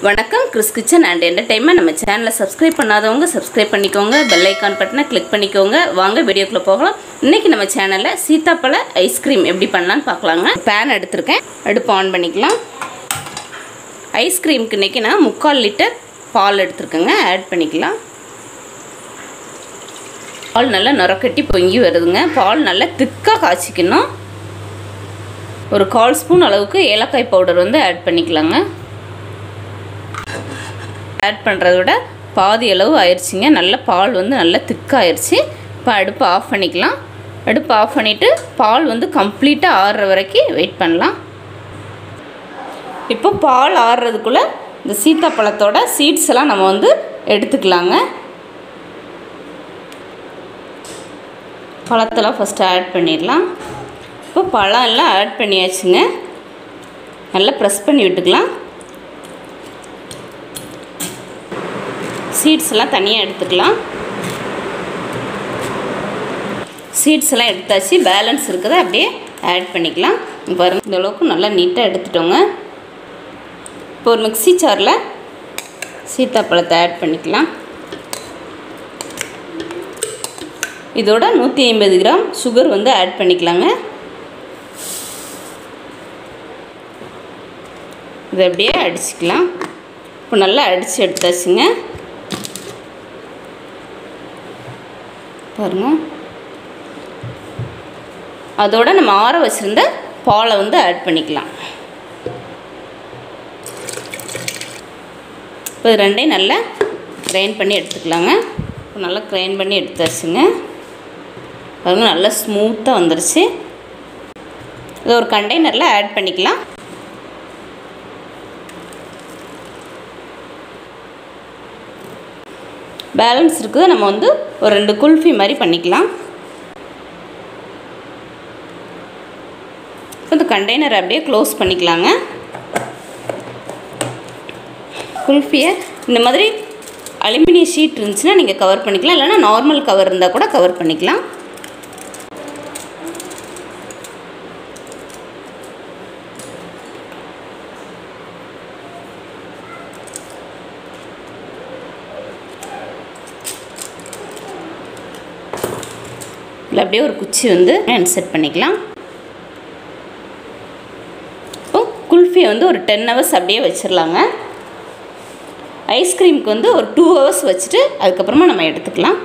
வணக்கம் Chris kitchen and entertainment நம்ம சேனலை சப்ஸ்கிரைப் பண்ணாதவங்க சப்ஸ்கிரைப் பண்ணிக்கோங்க பெல் ஐக்கான் பட்டனை கிளிக் பண்ணிக்கோங்க வாங்க வீடியோக்குள்ளே போகலாம் இன்றைக்கி நம்ம சேனலில் சீத்தாப்பழ ஐஸ்கிரீம் எப்படி பண்ணலான்னு பார்க்கலாங்க பேன் எடுத்திருக்கேன் அடுப்பு ஆன் பண்ணிக்கலாம் ஐஸ்கிரீமுக்கு இன்றைக்கி நான் முக்கால் லிட்டர் பால் எடுத்திருக்கேங்க ஆட் பண்ணிக்கலாம் பால் நல்லா நுரக்கட்டி பொங்கி வருதுங்க பால் நல்லா திக்காக காய்ச்சிக்கணும் ஒரு கால் ஸ்பூன் அளவுக்கு ஏலக்காய் பவுடர் வந்து ஆட் பண்ணிக்கலாங்க ஆட் பண்ணுறத விட பாதி அளவு ஆயிடுச்சிங்க நல்ல பால் வந்து நல்லா திக்காயிருச்சு இப்போ அடுப்பு ஆஃப் பண்ணிக்கலாம் அடுப்பு ஆஃப் பண்ணிவிட்டு பால் வந்து கம்ப்ளீட்டாக ஆறுற வரைக்கும் வெயிட் பண்ணலாம் இப்போ பால் ஆறுறதுக்குள்ளே இந்த சீத்தாப்பழத்தோட சீட்ஸ் எல்லாம் நம்ம வந்து எடுத்துக்கலாங்க பழத்தெல்லாம் ஃபஸ்ட்டு ஆட் பண்ணிடலாம் இப்போ பழம் எல்லாம் ஆட் பண்ணியாச்சுங்க நல்லா ப்ரெஸ் பண்ணி விட்டுக்கலாம் சீட்ஸ் எல்லாம் தனியாக எடுத்துக்கலாம் சீட்ஸ் எல்லாம் எடுத்தாச்சு பேலன்ஸ் இருக்கிறத அப்படியே ஆட் பண்ணிக்கலாம் பாருங்கள் இந்த அளவுக்கு நல்லா நீட்டாக எடுத்துட்டோங்க இப்போ ஒரு மிக்சி சாரில் சீத்தாப்பழத்தை ஆட் பண்ணிக்கலாம் இதோட நூற்றி ஐம்பது கிராம் சுகர் வந்து ஆட் பண்ணிக்கலாங்க இதை அப்படியே அடிச்சுக்கலாம் இப்போ நல்லா அடித்து எடுத்தாச்சுங்க பாருங்க அதோட நம்ம ஆற வச்சுருந்த பாலை வந்து ஆட் பண்ணிக்கலாம் இப்போ இது ரெண்டையும் நல்லா கிரைண்ட் பண்ணி எடுத்துக்கலாங்க இப்போ நல்லா கிரைண்ட் பண்ணி எடுத்தாச்சுங்க பாருங்க நல்லா ஸ்மூத்தாக வந்துருச்சு இதை ஒரு கண்டெய்னரில் ஆட் பண்ணிக்கலாம் பேலன்ஸ் இருக்குது நம்ம வந்து ஒரு ரெண்டு குல்ஃபி மாதிரி பண்ணிக்கலாம் இந்த கண்டெய்னர் அப்படியே க்ளோஸ் பண்ணிக்கலாங்க குல்ஃபியை இந்த மாதிரி அலுமினியம் ஷீட் இருந்துச்சுன்னா நீங்கள் கவர் பண்ணிக்கலாம் இல்லைனா நார்மல் கவர் இருந்தால் கூட கவர் பண்ணிக்கலாம் இல்லை அப்படியே ஒரு குச்சி வந்து செட் பண்ணிக்கலாம் இப்போ குல்ஃபியை வந்து ஒரு டென் ஹவர்ஸ் அப்படியே வச்சிடலாங்க ஐஸ்கிரீமுக்கு வந்து ஒரு டூ ஹவர்ஸ் வச்சுட்டு அதுக்கப்புறமா நம்ம எடுத்துக்கலாம்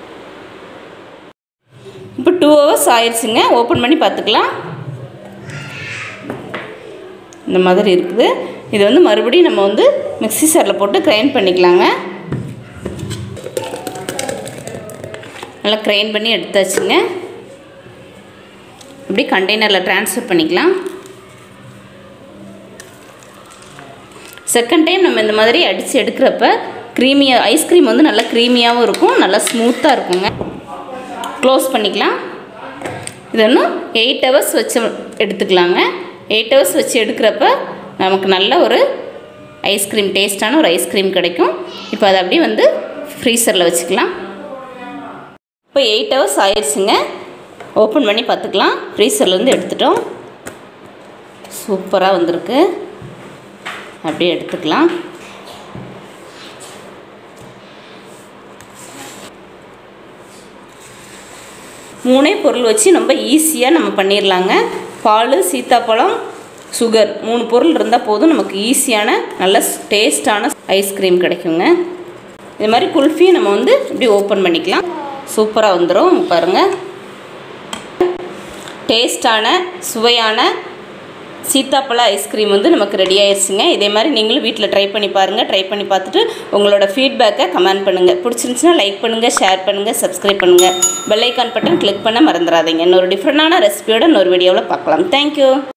இப்போ டூ ஹவர்ஸ் ஆயிடுச்சுங்க ஓப்பன் பண்ணி பார்த்துக்கலாம் இந்த மாதிரி இருக்குது இது வந்து மறுபடியும் நம்ம வந்து மிக்ஸி சாரில் போட்டு கிரைண்ட் பண்ணிக்கலாங்க நல்லா கிரைண்ட் பண்ணி எடுத்தாச்சுங்க இப்படி கண்டெய்னரில் ட்ரான்ஸ்ஃபர் பண்ணிக்கலாம் செகண்ட் டைம் நம்ம இந்த மாதிரி அடித்து எடுக்கிறப்ப க்ரீமியாக ஐஸ்கிரீம் வந்து நல்லா க்ரீமியாகவும் இருக்கும் நல்லா ஸ்மூத்தாக இருக்குங்க க்ளோஸ் பண்ணிக்கலாம் இது இன்னும் எயிட் ஹவர்ஸ் வச்சு எடுத்துக்கலாங்க எயிட் ஹவர்ஸ் வச்சு எடுக்கிறப்ப நமக்கு நல்ல ஒரு ஐஸ்கிரீம் டேஸ்ட்டான ஒரு ஐஸ்கிரீம் கிடைக்கும் இப்போ அதை அப்படியே வந்து ஃப்ரீசரில் வச்சுக்கலாம் இப்போ எயிட் ஹவர்ஸ் ஆயிடுச்சுங்க ஓப்பன் பண்ணி பார்த்துக்கலாம் ஃப்ரீசர்லேருந்து எடுத்துட்டோம் சூப்பராக வந்திருக்கு அப்படியே எடுத்துக்கலாம் மூணே பொருள் வச்சு ரொம்ப ஈஸியாக நம்ம பண்ணிடலாங்க பால் சீத்தாப்பழம் சுகர் மூணு பொருள் இருந்தால் போதும் நமக்கு ஈஸியான நல்ல டேஸ்டான ஐஸ்கிரீம் கிடைக்குங்க இது மாதிரி குல்ஃபியை நம்ம வந்து இப்படி ஓப்பன் பண்ணிக்கலாம் சூப்பராக வந்துடும் பாருங்கள் டேஸ்டான சுவையான சீத்தாப்பழ ஐஸ்கிரீம் வந்து நமக்கு ரெடி ஆயிடுச்சுங்க இதே மாதிரி நீங்களும் வீட்டில் ட்ரை பண்ணி பாருங்கள் ட்ரை பண்ணி பார்த்துட்டு உங்களோட ஃபீட்பேக்கை கமெண்ட் பண்ணுங்கள் பிடிச்சிருந்துச்சுன்னா லைக் பண்ணுங்கள் ஷேர் பண்ணுங்கள் சப்ஸ்கிரைப் பண்ணுங்கள் பெல் ஐக்கான் பட்டன் கிளிக் பண்ண மறந்துடாதீங்க இன்னொரு டிஃப்ரெண்டான ரெசிபியோட இன்னொரு வீடியோவில் பார்க்கலாம் தேங்க்யூ